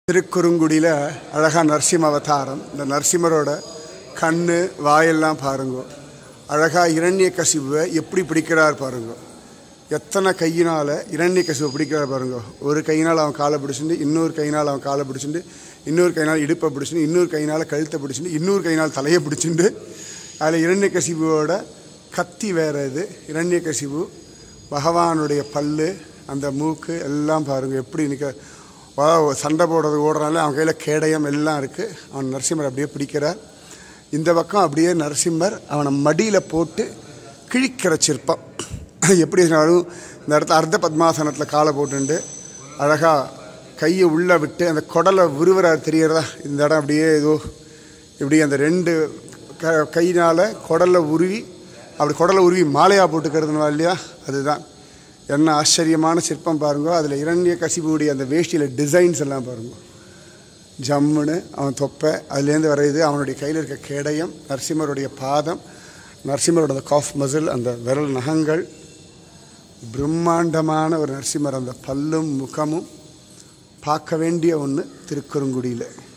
திருக்குறுங்குடியில் அழகாக நரசிம்ம அவதாரம் இந்த நரசிம்மரோட கண் வாயெல்லாம் பாருங்க அழகாக இரண்ய கசிவை எப்படி பிடிக்கிறார் பாருங்க எத்தனை கையினால் இரண்ய கசிவை பிடிக்கிறார் பாருங்க ஒரு கையினால் அவன் காலை பிடிச்சிட்டு இன்னொரு கையினால் அவன் காலை பிடிச்சிட்டு இன்னொரு கையினால் இடுப்பை பிடிச்சிட்டு இன்னொரு கையினால் கழுத்தை பிடிச்சிட்டு இன்னொரு கையினால் தலையை பிடிச்சிட்டு அதில் இரண்ய கசிவோட கத்தி வேற இது இரண்ய கசிவு பகவானுடைய பல்லு அந்த மூக்கு எல்லாம் பாருங்க எப்படி நிற்க வா, சண்டை போடுறது ஓடுறால அவன் கையில் கேடயம் எல்லாம் இருக்குது அவன் நரசிம்மர் அப்படியே பிடிக்கிறார் இந்த பக்கம் அப்படியே நரசிம்மர் அவனை மடியில் போட்டு கிழிக்கிற சிற்பம் எப்படி சொன்னாலும் இந்த இடத்துல அர்த்த பத்மாசனத்தில் காலை போட்டுண்டு அழகாக கையை உள்ளே விட்டு அந்த குடலை விறுவரார் தெரியறதா இந்த இடம் அப்படியே ஏதோ இப்படி அந்த ரெண்டு க கையினால் குடலை உருவி அப்படி குடலை உருவி மாலையாக போட்டுக்கிறதுனா இல்லையா அதுதான் என்ன ஆச்சரியமான சிற்பம் பாருங்க அதில் இரண்ய கசிபுடைய அந்த வேஷ்டியில் டிசைன்ஸ் எல்லாம் பாருங்க ஜம்முன்னு அவன் தொப்பை அதுலேருந்து வரையுது அவனுடைய கையில் இருக்க கேடயம் நரசிம்மருடைய பாதம் நரசிம்மரோட அந்த காஃப் மசில் அந்த விரல் நகங்கள் பிரம்மாண்டமான ஒரு நரசிம்மர் அந்த பல்லும் முகமும் பார்க்க வேண்டிய ஒன்று திருக்குறுங்குடியில்